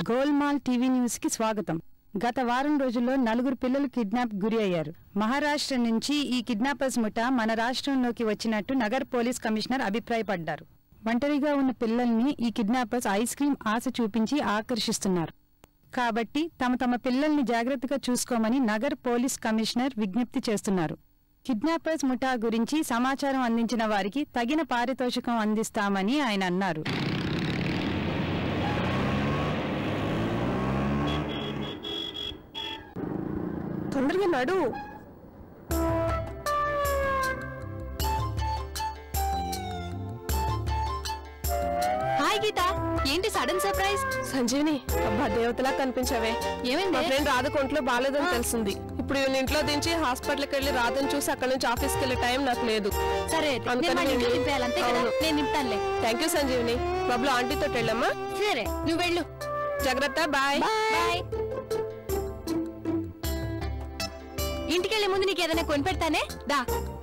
Golmaal TV news కి స్వాగతం గత వారం రోజుల్లో నలుగురు పిల్లలు కిడ్నాప్ గురి అయ్యారు మహారాష్ట్ర నుంచి ఈ కిడ్నాపర్స్ ముఠా మన రాష్ట్రంలోకి వచ్చినట్టు నగర్ పోలీస్ కమిషనర్ అభిప్రాయపడ్డారు ఒంటరిగా ఉన్న పిల్లల్ని ఈ కిడ్నాపర్స్ ఐస్ క్రీం ఆశ చూపించి ఆకర్షిస్తున్నారు కాబట్టి తమ తమ పిల్లల్ని జాగ్రత్తగా చూసుకోమని నగర్ పోలీస్ కమిషనర్ విజ్ఞప్తి చేస్తున్నారు కిడ్నాపర్స్ ముఠా గురించి సమాచారం అందించిన వారికి తగిన పారితోషికం అందిస్తామని ఆయన అన్నారు తొందరగా నడు హాయ్ గీత ఏంటి సడన్ సర్ప్రైజ్ సంజీవిని అబ్బా దేవతలా కనిపించావే మా ఏమైంది ఫ్రెండ్ రాధ కొంట్లో బాగాలేదని తెలిసింది ఇప్పుడు వీళ్ళ ఇంట్లో దించి హాస్పిటల్కి వెళ్ళి రాధను చూసి అక్కడ నుంచి ఆఫీస్కి వెళ్ళే టైం నాకు లేదు సరే అందుకని నేను వాడిని నేను- నింపేయాలి అంతే కదా అవును. నేను నింపుతానులే థ్యాంక్ యూ సంజీవిని బాబులు ఆంటీతో వెళ్ళమ్మా సరే నువ్వు వెళ్ళు జాగ్రత్త బాయ్ బాయ్ ఇంటికెళ్లే ముందు నీకు ఏదైనా కొనిపెడతానే దా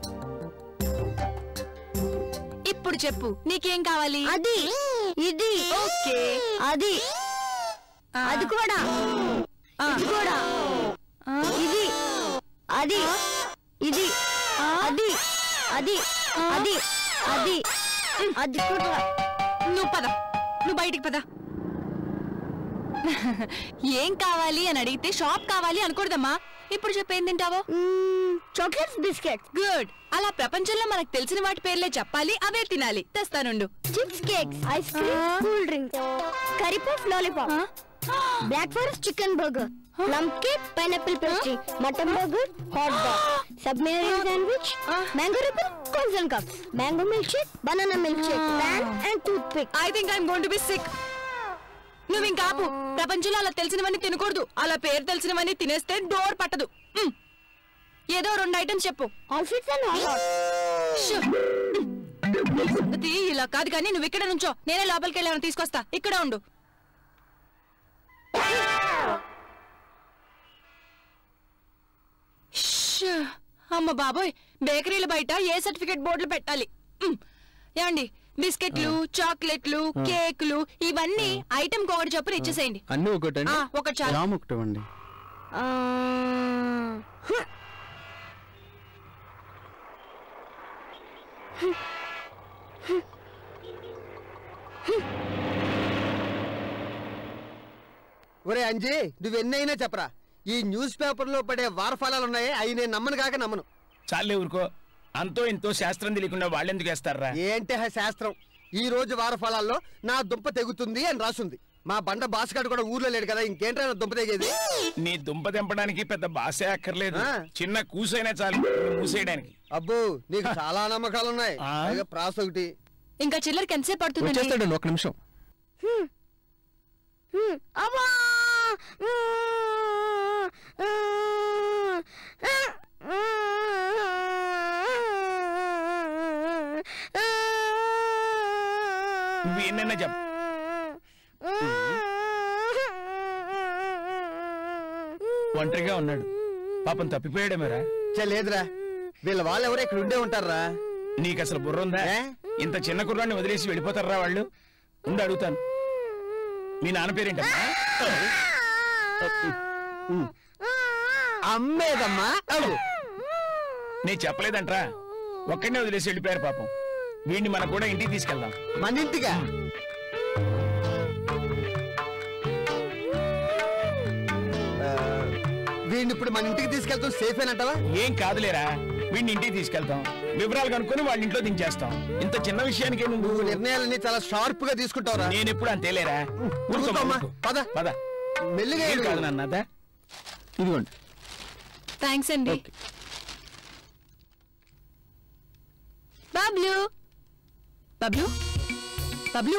ఇప్పుడు చెప్పు నీకేం కావాలి అది ఇది ఓకే అది అది కూడా ఇది కూడా ఇది అది ఇది అది అది అది అది అది కూడా నువ్వు పద నువ్వు బయటికి పద ఏం కావాలి అని అడిగితే షాప్ కావాలి అనకూడదమ్మా ఇప్పుడు చెప్పేం తింటావో చాక్లెట్స్ బిస్కెట్స్ గుడ్ అలా ప్రపంచంలో మనకు తెలిసిన వాటి పేర్లే చెప్పాలి అవే తినాలి తెస్తానుండు chips cakes ice cream cool drinks curry puff lollipop black forest chicken burger plum cake pineapple pastry mutton burger hot dog submarine sandwich mango ribbon కోల్సన్ cups mango milk shake banana milk shake paan and toothpick I think I'm going to be sick నువ్వు ఇంకా ఆపు ప్రపంచంలో అలా తెలిసినవన్నీ తినకూడదు అలా పేరు తెలిసినవన్నీ తినేస్తే డోర్ పట్టదు మ్. ఏదో రెండు ఐటమ్స్ చెప్పు ఆల్ఫిట్స్ అండ్ హాట్ షూ. నీ సంగతి ఇలా కాదు కానీ నువ్వు ఇక్కడ నుంచో నేనే లోపలికి వెళ్ళాను తీసుకొస్తా ఇక్కడ ఉండు షూ. అమ్మ బాబోయ్ బేకరీల బయట ఏ సర్టిఫికేట్ బోర్డులు పెట్టాలి మ్. ఏమండి బిస్కెట్లు చాక్లెట్లు కేకులు ఇవన్నీ ఐటమ్ ఒకటి చొప్పున ఇచ్చేసేయండి అన్ని ఒకటండి ఆ, ఒకటి చాలు. రామ్ ఒకటి ఇవ్వండి ఒరే అంజీ నువ్వెన్నైనా చెప్పరా ఈ న్యూస్ పేపర్లో పడే వారఫలాలు ఉన్నాయే అవి నేను నమ్మను కాక నమ్మను చాలే ఊరుకో అంతో ఇంతో శాస్త్రం తెలియకుండా వాళ్ళెందుకు వేస్తారా ఏంటి ఆ శాస్త్రం ఈ రోజు వారఫలాల్లో నా దుంప తెగుతుంది అని రాసుంది మా బండ బాసగాడు కూడా ఊర్లో లేడు కదా ఇంకేంట్రా నా దుంప తెగేది నీ దుంప తెంపడానికి పెద్ద బాసే అక్కర్లేదు ఆ. చిన్న కూసైనా చాలు నిన్ను మూసేయడానికి అబ్బో నీకు చాలా నమ్మకాలు ఉన్నాయి ఆ? పైగా ప్రాస ఒకటి ఇంకా చిల్లరకి ఎంతసేపు పడుతుందండి వచ్చేస్తాడండి ఒక నిమిషం అబ్బా నువ్వు ఎన్నైనా చెప్పు ఒంటరిగా ఉన్నాడు పాపం తప్పిపోయాడేమరా చే లేదురా వీళ్ళ వాళ్ళు ఎవరు ఇక్కడ ఉండే ఉంటారా నీకు అసలు బుర్ర ఉందా ఏ? ఇంత చిన్న కుర్రాన్ని వదిలేసి వెళ్ళిపోతారా వాళ్ళు ఉండి అడుగుతాను మీ నాన్న పేరేంటమ్మా అమ్మేదమ్మా అవు నేను చెప్పలేదంట్రా ఒక్కడనే వదిలేసి వెళ్ళిపోయారు పాపం వీడిని మనం కూడా ఇంటికి తీసుకెళ్దాం మన ఇంటిగా ఆ, వీడిని ఇప్పుడు మన ఇంటికి తీసుకెళ్తాం సేఫ్ అంటావా ఏం కాదులేరా వీడిని ఇంటికి తీసుకెళ్తాం వివరాలు కనుక్కొని వాళ్ళ ఇంట్లో దించేస్తాం ఇంత చిన్న విషయానికి నువ్వు నువ్వు నిర్ణయాలన్నీ చాలా షార్ప్ గా తీసుకుంటావురా నేను ఎప్పుడు అంతేలేరా ఊరుకోమ్మా, ఊరుకోమ్మా. ఊరుకో. పద. పద మెల్లిగా ఏం వెళ్ళు. కాదు నాన్న దా. ఇదిగోండి థ్యాంక్స్ అండి బాబ్లు బబ్లు బబ్లు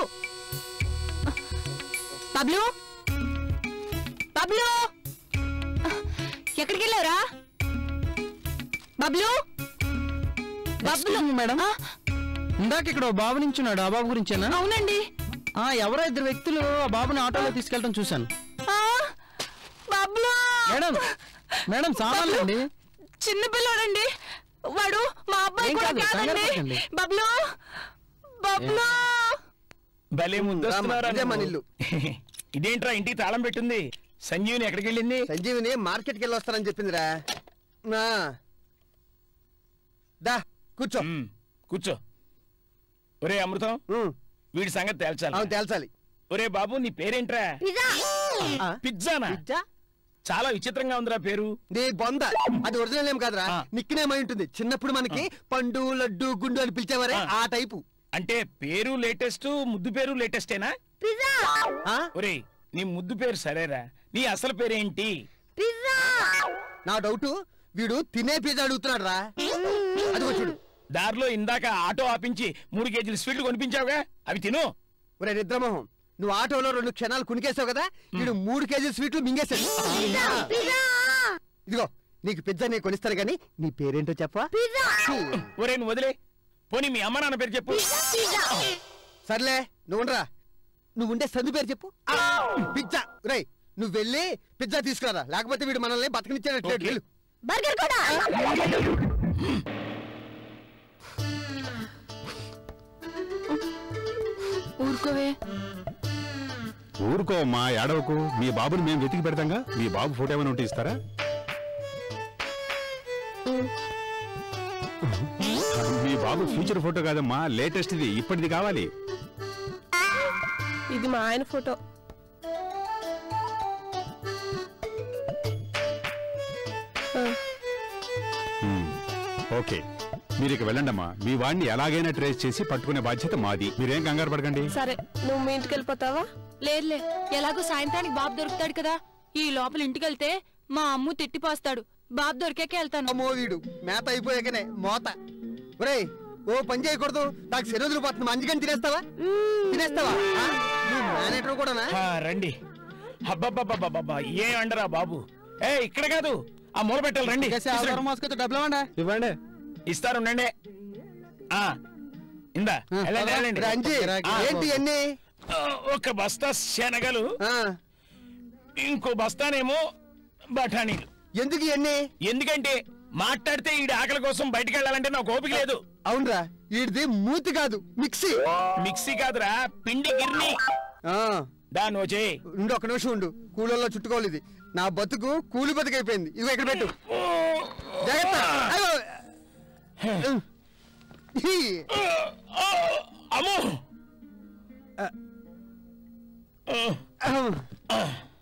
బబ్లు బబ్లు ఎక్కడికి వెళ్ళావురా బబ్లు బబ్లు మేడం ఆ, ఇందాక ఇక్కడ ఓ బాబు నించున్నాడు ఆ బాబు గురించేనా అవునండి ఆ ఎవరో ఇద్దరు వ్యక్తులు ఆ బాబుని ఆటోలో తీసుకెళ్ళడం చూశాను ఆ, బబ్లు మేడం మేడం సామాన్లు అండి చిన్న పిల్లోడండి వాడు మా అబ్బాయి ఏం కూడా కాదు, కంగారు కాదండి పడకండి. బబ్లు బబ్లు భలే ముందు రామ్మా, ఇదే మన ఇల్లు. ఇదేంట్రా ఇంటికి తాళం పెట్టింది సంజీవిని ఎక్కడికి వెళ్ళింది సంజీవిని మార్కెట్కి వెళ్ళి వస్తానని చెప్పిందిరా నా దా కూర్చో ఉమ్, కూర్చో ఒరే అమృతం ఉమ్, వీడి సంగతి తేల్చాలి అవును తేల్చాలి ఒరే బాబు నీ పేరేంట్రా పిజ్జా ఆ, పిజ్జానా పిజ్జా చాలా విచిత్రంగా ఉందిరా పేరు నీ బొంద అది ఒరిజినల్ నేమ్ కాదురా ఆ. నిక్నేమ్ అయి ఉంటుంది చిన్నప్పుడు మనకి పండు లడ్డు గుండు అని పిలిచేవారే ఆ. ఆ టైపు అంటే పేరు లేటెస్ట్ ముద్దు పేరు లేటెస్టేనా పిజ్జా ఆ? ఒరే నీ ముద్దు పేరు సరేరా నీ అసలు పేరేంటి పిజ్జా నా డౌట్ వీడు తినే పిజ్జా అడుగుతున్నాడు రా అదిగో చూడు దారిలో ఇందాక ఆటో ఆపించి మూడు కేజీలు స్వీట్లు కొనిపించావుగా అవి తిను ఒరే నిద్రమోహం నువ్వు ఆటోలో రెండు క్షణాలు కునికేసావు కదా వీడు మూడు కేజీల స్వీట్లు మింగేశాడు పిజ్జా ఇదిగో నీకు పిజ్జా నేను కొనిస్తాను కానీ నీ పేరేంటో చెప్పవా పిజ్జా ఒరే నువ్వు వదిలే పోనీ మీ అమ్మ నాన్న పేరు చెప్పు పిజ్జా సర్లే నువ్వుండ్రా నువ్వు ఉండే సందు పేరు చెప్పు పిజ్జా రై నువ్వు వెళ్ళి పిజ్జా తీసుకురా లేకపోతే వీడు మనల్ని బతకనిచ్చాడు ఓకే. బర్గర్ కూడా ఊరుకోవే ఊరుకో మా ఏడవకు మీ బాబుని మేము వెతికి పెడతాంగా మీ బాబు ఫోటో ఏమైనా ఉంటే ఇస్తారా మీ బాబు ఫ్యూచర్ ఫోటో కాదమ్మా లేటెస్ట్ ఇది ఇప్పటిది కావాలి ఇది మా ఆయన ఫోటో హ్మ్. ఓకే మీరు ఇక వెళ్ళండమ్మా మీ వాడిని ఎలాగైనా ట్రేస్ చేసి పట్టుకునే బాధ్యత మాది మీరేం కంగారు పడకండి సరే నువ్వు మీ ఇంటికి వెళ్ళిపోతావా లేదులే ఎలాగో సాయంత్రానికి బాబు దొరుకుతాడు కదా ఈ లోపల ఇంటికి వెళ్తే మా అమ్ము తిట్టిపోస్తాడు బాబు దొరికాకే వెళ్తాను అమ్మో వీడు మేత అయిపోయాకనే మోత ఒరే ఓ పని చేయకూడదు నాకు శరీరం పోతుంది మంచిగా తినేస్తావా తినేస్తావా ఆ? నువ్వు మేనేటర్ కూడానా ఆ, రండి అబ్బబ్బబ్బబ్బబ్బా ఏం అండరా బాబు ఏ ఇక్కడ కాదు ఆ మూల పెట్టాలి రండి తీసుకురండి. డబ్బులు ఇవ్వండి ఇవ్వండి ఇస్తారు ఉండండి ఆ ఇందా వెళ్ళండి, వెళ్ళండి. రంజీ ఆ, ఏంటి అన్ని ఆ, ఒక బస్తా శనగలు ఇంకో బస్తానేమో బఠానీలు ఎందుకు ఇవన్నీ ఎందుకంటే మాట్లాడితే ఈ ఆకలి కోసం బయటికి వెళ్ళాలంటే నాకు ఓపిక లేదు అవునరా వీడిది మూతి కాదు మిక్సీ మిక్సీ కాదురా పిండి గిర్ని ఆ, దాన్ని వచ్చే ఉండు ఒక నిమిషం ఉండు కూలల్లో చుట్టుకోవాలి ఇది నా బతుకు కూలి బతుకైపోయింది ఇదిగో ఇక్కడ పెట్టు జాగ్రత్త అయ్యో. హీ. అమ్మో ఆ. ఆ, ఆ.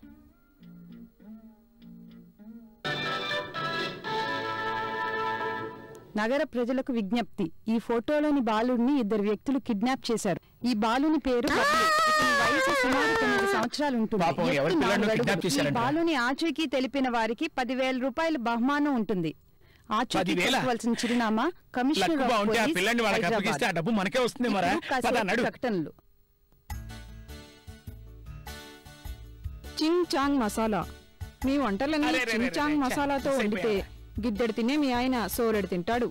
నగర ప్రజలకు విజ్ఞప్తి ఈ ఫోటోలోని బాలుడిని ఇద్దరు వ్యక్తులు కిడ్నాప్ చేశారు ఈ బాలుని పేరు బబ్లు. ఇతని వయసు సుమారు తొమ్మిది సంవత్సరాలు ఉంటుంది పాపం, ఎత్తు ఎవరి పిల్లాడినో నాలుగు కిడ్నాప్ అడుగులు. ఈ చేశారంట? బాలుని ఆచూకీ తెలిపిన వారికి పదివేల రూపాయల బహుమానం ఉంటుంది ఆచూకీ పదివేల? తెలుసుకోవాల్సిన చిరునామా కమిషనర్ లక్కు ఆఫ్ బాగుంటే ఆ పోలీస్, పిల్లని వాళ్ళకి హైదరాబాద్. అప్పగిస్తే ఆ డబ్బు మనకే వస్తుంది మరా ఇప్పుడు కాసేపు పద నడు ప్రకటనలు చింగ్ చాంగ్ మసాలా మీ వంటలన్నీ అరే, రే, రే, చింగ్ రే, చాంగ్ ఛ, మసాలాతో మిస్ వండితే అయిపోయావా? గిద్దెడు తినే మీ ఆయన సోరెడు తింటాడు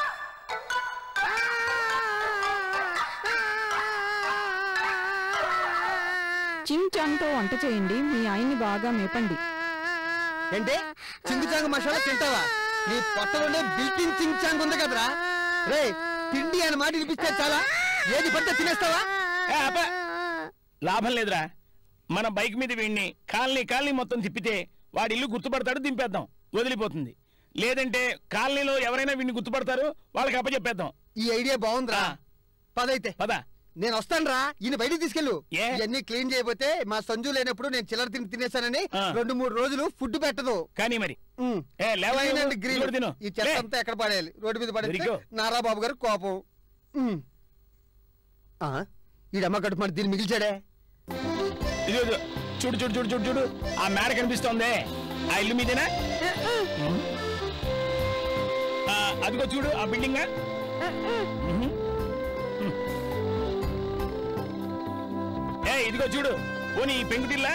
చింగ్ చాంగ్ తో వంట చేయండి మీ ఆయన్ని బాగా మేపండి ఏంటి చింగు చాంగు మసాలా తింటావా నీ పొట్టలోనే బిల్టిన్ చింగ్ చాంగ్ ఉంది కదరా రే తిండి అని మాట వినిపిస్తే చాలా ఏది పడితే తినేస్తావా ఏ, అబ్బా. లాభం లేదురా మన బైక్ మీద వీడిని కాలనీ కాలనీ మొత్తం తిప్పితే వాడి ఇల్లు గుర్తుపడతాడు దింపేద్దాం వదిలిపోతుంది లేదంటే కాలనీలో ఎవరైనా వీడిని గుర్తుపడతారు వాళ్ళకి అప్పచెప్పేద్దాం ఈ ఐడియా బాగుందిరా ఆ. పదైతే పద నేను వస్తానురా ఈయన బయటికి తీసుకెళ్ళు ఏ? ఇవన్నీ క్లీన్ చేయకపోతే మా సంజు లేనప్పుడు నేను చిల్లర తిని తినేసానని ఆ. రెండు మూడు రోజులు ఫుడ్ పెట్టదు కానీ మరి ఉమ్. ఏ లేవా Clean and నువ్వు? green. ఇది కూడా తిను. ఈ చెత్త లే. అంతా ఎక్కడ పడేయాలి రోడ్డు మీద పడేస్తే దొరికావు. నారా బాబు గారు కోపం ఉమ్. ఆ, ఈడమ్మ కడుపు మరి దీన్ని మిగిల్చాడే ఇదిగో, ఇదిగో. చూడు చూడు చూడు చూడు చూడు ఆ మేడ కనిపిస్తోంది ఆ ఇల్లు మీదేనా ఆ, అదిగో చూడు ఆ బిల్డింగ్ ఏ ఇదిగో చూడు పోనీ ఈ పెంకుటిల్లా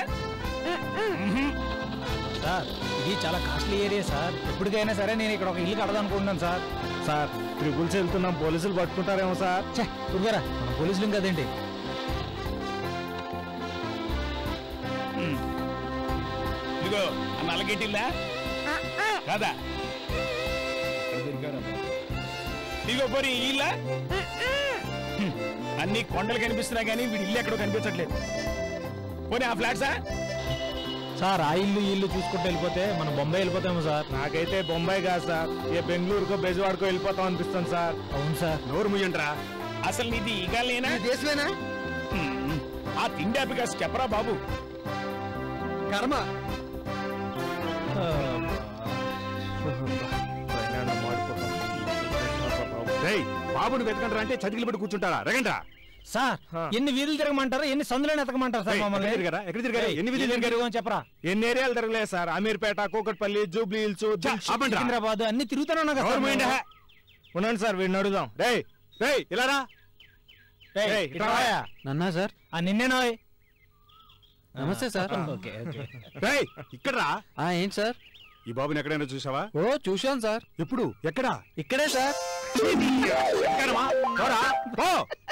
సార్ ఇది చాలా కాస్ట్లీ ఏరియా సార్ ఎప్పటికైనా సరే నేను ఇక్కడ ఒక ఇల్లు కడదాం అనుకుంటున్నాను సార్ సార్ ట్రిపుల్స్ వెళ్తున్నాం పోలీసులు పట్టుకుంటారేమో సార్ ఛే ఉరుగారా మన పోలీసులు కదేంటి ఉమ్. ఇదిగో ఆ నల్లగిటిల్లా కాదా ఎక్కడ దొరికారబ్బా? ఇదిగో పోనీ ఈ ఇల్లా హ్మ్. అన్ని కొండలు కనిపిస్తున్నా కానీ వీడి ఇల్లు ఎక్కడో కనిపించట్లేదు పోనీ ఆ ఫ్లాట్సా సార్ ఆ ఇల్లు ఈ ఇల్లు చూసుకుంటూ వెళ్ళిపోతే మనం బొంబాయి వెళ్ళిపోతాము సార్ నాకైతే బొంబాయి కాదు సార్ ఏ బెంగళూరుకో బెజవాడకో వెళ్ళిపోతాం అనిపిస్తుంది సార్ అవును సార్ నోరు ముయ్యండ్రా అసలు నీది ఈగాలేనా ఈ దేశమేనా హ్మ్. ఆ తిండి అప్పిగా చెప్పరా బాబు కర్మ రేయ్ బాబుని వెతకండ్రా అంటే చతికిలు పెట్టి కూర్చుంటారా రగండ్రా సార్ ఎన్ని వీధులు తిరగమంటారు ఎన్ని సందులను ఎతకమంటారు సార్ ఏయ్, మమ్మల్ని ఎక్కడ తిరిగారా? ఎక్కడ తిరిగారా? ఏయ్, ఎన్ని వీధులు ఎన్ని తిరిగారు? తిరిగామో చెప్పరా ఎన్ని ఏరియాలు తిరగలేదు సార్ అమీర్పేట కూకట్పల్లి జూబ్లీ హిల్స్ దిల్షుక్, ఆపండ్రా. సికింద్రాబాద్ అన్ని తిరుగుతూనే ఉన్నా కదా నోరు సార్ మూయండి, మేము. హే. ఉండండి సార్ వీడిని అడుగుదాం రేయ్ రేయ్ ఇలా రా రేయ్, రేయ్, ఇట్రా రాయా. నన్నా సార్ ఆ నిన్నేనోయ్ నమస్తే సార్ ఓకే ఓకే రేయ్ ఇక్కడ రా ఆ ఏంటి సార్ ఈ బాబుని ఎక్కడైనా చూసావా ఓ చూశాను సార్ ఎప్పుడు ఎక్కడా ఇక్కడే సార్ ఎక్కడమా? పోరా, పో.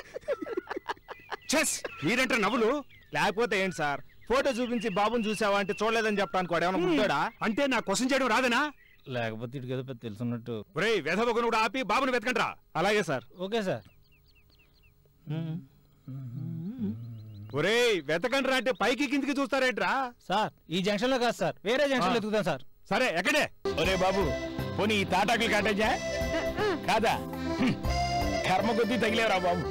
చెస్ మీరంటే నవ్వులు లేకపోతే ఏంటి సార్ ఫోటో చూపించి బాబుని చూసావా అంటే చూడలేదని చెప్పడానికి వాడు ఏమైనా గుర్తాడా అంటే నా క్వశ్చన్ చేయడం రాదనా లేకపోతే ఇటు కదా పెద్ద తెలుసున్నట్టు ఒరేయ్ వెధవగును కూడా ఆపి బాబుని వెతకండ్రా అలాగే సార్ ఓకే సార్ ఒరేయ్ వెతకండ్రా అంటే పైకి కిందికి చూస్తారేంట్రా సార్ ఈ జంక్షన్ లో కాదు సార్ వేరే జంక్షన్ లో ఆ. ఎత్తుకుతాం సార్ సరే ఎక్కడే ఒరే బాబు పోనీ ఈ తాటాకులు కాటేజా కాదా హ్మ్. కర్మ కొద్దీ తగిలేవరా బాబు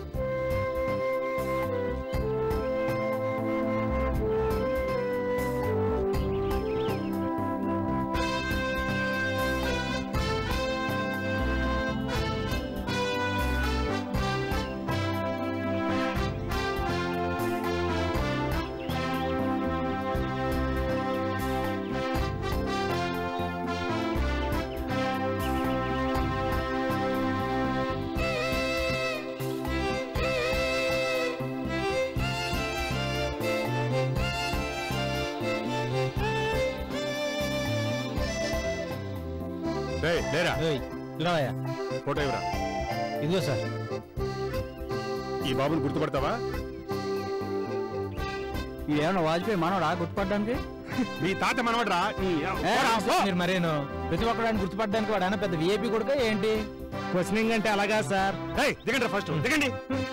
రేయ్ లేరా ఏయ్, ఇలా రాయా. ఫోటో ఇవ్వరా ఇదిగో సార్ ఈ బాబుని గుర్తుపడతావా ఏమన్నా వాజ్పేయి మనవడా గుర్తుపడడానికి మీ తాత మనవడరా ఈ- పోరా, పో. మీరు మరేను ప్రతి ఒక్కడానికి గుర్తుపడడానికి వాడు పెద్ద విఐపి కొడుక ఏంటి క్వశ్చనింగ్ అంటే అలాగా సార్ రేయ్ దిగండి ఫస్ట్ దిగండి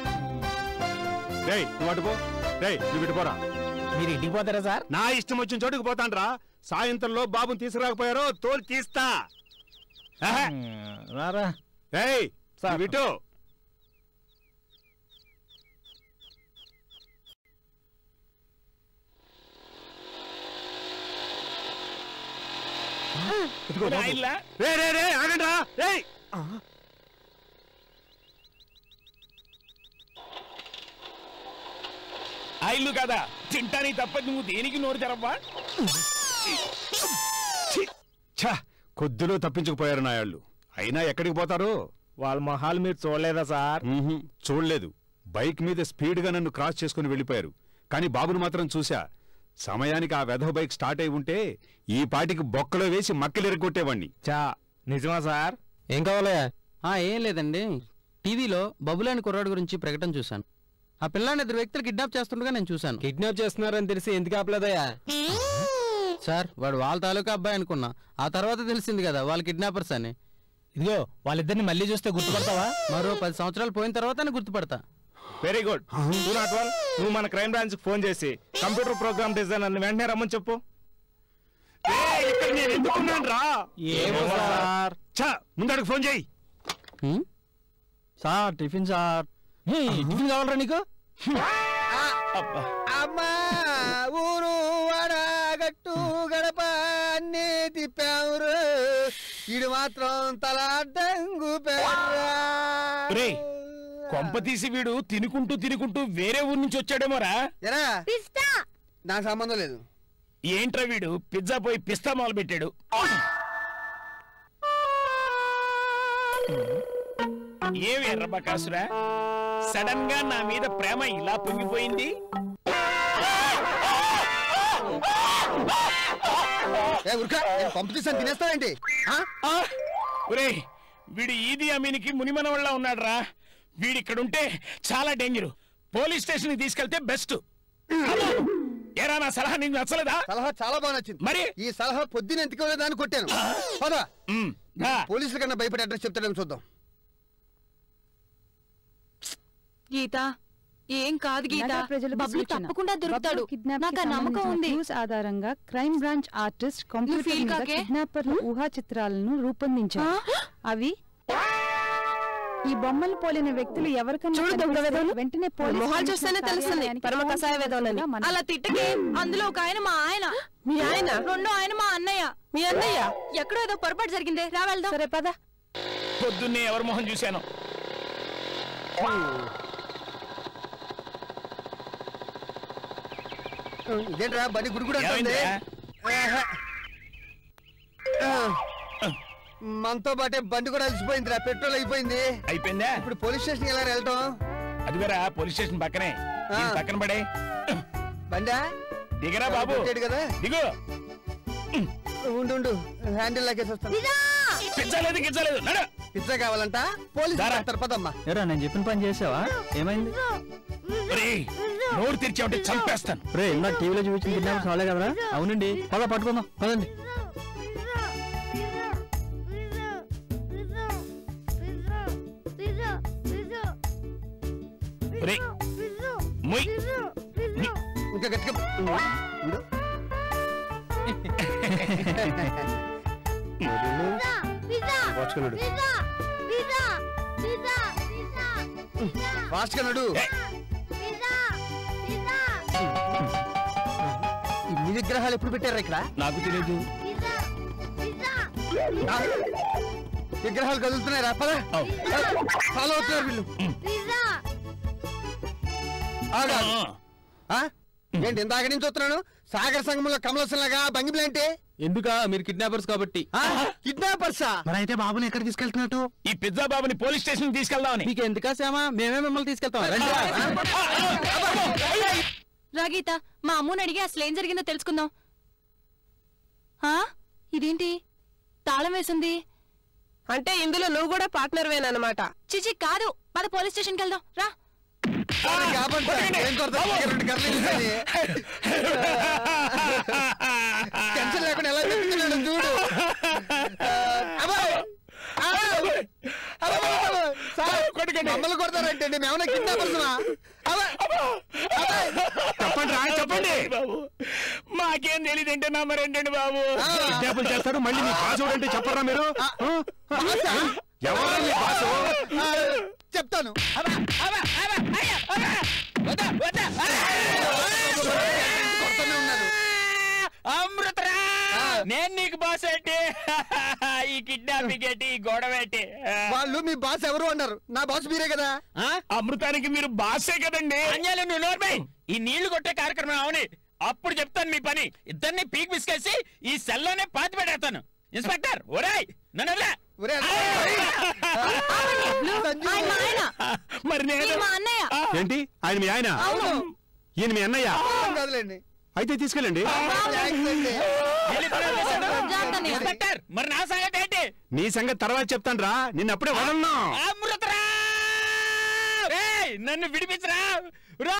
రేయ్ నువ్వు అటు పో రేయ్ నువ్వు ఇటు పోరా మీరు ఇంటికి పోతారా సార్ నా ఇష్టం వచ్చిన చోటుకు పోతాండ్రా సాయంత్రంలో బాబుని తీసుకురాకపోయారో తోలు తీస్తా ఆహా. రారా రేయ్ సార్. నువ్వు ఇటు ఇదిగో పోనీ ఆ బాబు. ఇల్లా? రే రే రే ఆగండ్రా రేయ్ ఆ ఇల్లు కదా తింటానికి తప్ప నువ్వు దేనికి నోరు తెరవ్వా ఛ కొద్దిలో తప్పించుకుపోయారు నాయాళ్ళు అయినా ఎక్కడికి పోతారు వాళ్ళ మొహాలు మీరు చూడలేదా సార్ మ్మ్హ్మ్, చూడలేదు బైక్ మీద స్పీడ్గా నన్ను క్రాస్ చేసుకుని వెళ్ళిపోయారు కానీ బాబును మాత్రం చూశా సమయానికి ఆ వెధవ బైక్ స్టార్ట్ అయి ఉంటే ఈ పాటికి బొక్కలో వేసి మక్కలిరగొట్టేవాణ్ణి చా నిజమా సార్ ఏం కావాలయ్యా ఆ ఏం లేదండి టీవీలో బబులు అని కుర్రాడు గురించి ప్రకటన చూశాను ఆ పిల్లాన్ని ఇద్దరు వ్యక్తులు కిడ్నాప్ చేస్తుండగా నేను చూశాను కిడ్నాప్ చేస్తున్నారని తెలిసి ఎందుకు ఆపలేదయ్యా సార్ వాడు వాళ్ళ తాలూకా అబ్బాయి అనుకున్నా ఆ తర్వాత తెలిసింది కదా వాళ్ళు కిడ్నాపర్స్ అని ఇదిగో వాళ్ళిద్దరిని మళ్ళీ చూస్తే గుర్తుపడతావా మరో పది సంవత్సరాలు పోయిన తర్వాత గుర్తుపడతా very good two not one నువ్వు మన క్రైమ్ బ్రాంచ్ ఫోన్ చేసి కంప్యూటర్ ప్రోగ్రామ్ డిజైన్ అని వెంటనే రమ్మని చెప్పు ఏయ్, ఇక్కడ నేను ఎందుకున్నాను రా ఏమో సార్ ఛ, ముందడుగు ఫోన్ చేయి హ్మ్? సార్ టిఫిన్ సార్ టిఫిన్ కావాలరా నీకు అమ్మా ఊరు వడగట్టు గడప అన్నీ తిప్పామురు ఇడు మాత్రం తల డంగు రేయ్, కొంప తీసి వీడు తినుకుంటూ తినుకుంటూ వేరే ఊరు నుంచి వచ్చాడేమోరా ఎరా పిస్తా నాకు సంబంధం లేదు ఏంట్రా వీడు పిజ్జా పోయి పిస్తా మొదలు పెట్టాడు ఏమి ఎర్రబకాసురా సడన్ గా నా మీద ప్రేమ ఇలా పొంగిపోయింది ఏ ఉరకా నేను పంపు తీసాను తినేస్తావేంటి ఆ? ఆ! ఒరేయ్ వీడు ఈది అమీన్కి మునిమనవళ్ళ ఉన్నాడురా వీడిక్కడుంటే చాలా డేంజర్ పోలీస్ స్టేషన్ కి తీసుకెళ్తే బెస్ట్ ఏరా నా సలహా నీకు నచ్చలేదా సలహా చాలా బాగా నచ్చింది మరి? ఈ సలహా పొద్దున ఎందుకు దాన్ని కొట్టాను పదా ఉమ్, దా. పోలీసుల కన్నా భయపడే అడ్రస్ చెప్తాడేమో చూద్దాం గీత ఏం కాదు గీత నగర ప్రజలకు బబ్లు సూచన. తప్పకుండా దొరుకుతాడు బబ్లు కిడ్నాప్ కి నాకు ఆ నమ్మకం సంబంధించిన ఉంది క్లూస్ ఆధారంగా క్రైమ్ బ్రాంచ్ ఆర్టిస్ట్ కంప్యూటర్ ఫీల్ మీద కాకే? కిడ్నాపర్ల ఊహా చిత్రాలను రూపొందించారు అవి ఈ బొమ్మలు పోలిన వ్యక్తులు ఎవరికన్నా చూడు దొంగ కనిపిస్తే వెధవలు. వెంటనే పోలీస్ మొహాలు కమిషనర్ చూస్తేనే తెలుస్తుంది కార్యాలయానికి పరమ ఫోన్ కషాయ వెధవలని. చేయాల్సిందిగా మనం- అలా తిట్టకే అందులో ఒక ఆయన మా ఆయన మీ ఆయన రెండో ఆయన మా అన్నయ్య మీ అన్నయ్య ఎక్కడో ఏదో పొరపాటు జరిగిందే రా వెళ్దాం సరే పద పొద్దున్నే ఎవరి మొహం చూశాను ఇదేంట్రా బండి గుడిగుడు అంటుంది ఏమైందిరా? మనతో పాటే బండి కూడా అలసిపోయిందిరా పెట్రోల్ అయిపోయింది అయిపోయిందా ఇప్పుడు పోలీస్ స్టేషన్ ఎలా వెళ్తాం అదిగోరా పోలీస్ స్టేషన్ పక్కనే దీని పక్కన పడే బండా దిగరా బాబు పెట్టాడు కదా దిగు ఉండు ఉండు హ్యాండిల్ లాగేసి వస్తాను పిచ్చలేదు గిచ్చలేదు నడు పిజ్జా కావాలంట పోలీస్ దారా. తరపదమ్మా ఎరా నేను చెప్పిన పని చేసావా ఏమైంది ఒరేయ్, నోరు తెరిచావంటే చంపేస్తాను రే ఇందాక టీవీలో చూపించిన కిడ్నాపర్స్ వాళ్ళే కదరా అవునండి పద పట్టుకుందాం పదండి ఒరేయ్, మొయ్. ఇంకా గట్టిగా ఉండు. వాచుకున్నాడు ఫాస్ట్ గా నడు ఏయ్, ఈ విగ్రహాలు ఎప్పుడు పెట్టారా ఇక్కడ నాకు తెలియదు ఆ, విగ్రహాలు కదులుతున్నాయి రా పద ఔ. ఫాలో అవుతున్నారు వీళ్ళు ఆగు, ఆగు. ఆ? ఏంటి ఇందాక నుంచి వస్తున్నాను సాగర సంగమంలో కమలసం లాగా బంగిబులేంటి ఎందుకా మీరు కిడ్నాపర్స్ కాబట్టి కిడ్నాపర్సా మరి అయితే బాబుని ఎక్కడ తీసుకెళ్తున్నట్టు ఈ పిజ్జా బాబుని పోలీస్ స్టేషన్ తీసుకెళ్దామని మీకు ఎందుకా శ్యామా మేమే మిమ్మల్ని తీసుకెళ్తాం రండి రా. రాగీత మా అమ్మని అడిగి అసలు ఏం జరిగిందో తెలుసుకుందాం ఆ? ఇదేంటి తాళం వేసింది అంటే ఇందులో నువ్వు కూడా పార్ట్నర్ వేనమాట చిచి కాదు పద పోలీస్ స్టేషన్కి వెళ్దాం రా కాబట్టి ఏం కొడతా రెండు గర్లు ఇస్తాయి. టెన్షన్ లేకుండా ఎలా చెప్తున్నాడు చూడు అబ్బాయ్! అబ్బాయ్! అబ్బాయ్! అబ్బాయ్! సార్, కొట్టకండి. మమ్మల్ని కొడతారంటే మేమన్నా కిడ్నాపర్సమా చెప్పండి రా చెప్పండి బాబు మాకేం తెలియదంటే నమ్మరేంటండి బాబు కిడ్నాపులు చేస్తారు మళ్ళీ మీ బాసు అంటే చెప్పరా మీరు ఆ? ఎవరా మీ బాసు చెప్తాను కొడుతూనే ఉన్నారు అమృతరా ఆ. నేను నీకు బాస్ ఏంటి ఈ కిడ్నాపింగ్ ఏంటి ఈ గొడవ ఏంటి వాళ్ళు మీ బాస్ ఎవరు అన్నారు నా బాస్ మీరే కదా అమృతానికి మీరు బాసే కదండి అన్యాలు నువ్వు నోర్మై ఈ నీళ్లు కొట్టే కార్యక్రమం అవుని అప్పుడు చెప్తాను మీ పని ఇద్దరిని పీక్ బిస్కేసి ఈ సెల్లోనే పాతి పెడతాను ఇన్స్పెక్టర్ ఒరేయ్ నన్ను వదిలే. ఒరే, సంజీవ్. ఆయన మా ఆయన మరి నేను ఈయన మా అన్నయ్య ఆ, ఏంటి ఆయన మీ ఆయన ఈయన మీ అన్నయ్య ఏం కాదులేండి అయితే తీసుకెళ్ళండి థాంక్స్ అండి. వెళ్ళి పని చేశాడు. జాగ్రత్త నీ. ఇన్స్పెక్టర్ మరి నా సంగతి ఏంటి నీ సంగతి తర్వాత చెప్తాను రా నిన్న అప్పుడే వదలను అమృతరా ఏయ్, నన్ను విడిపించరా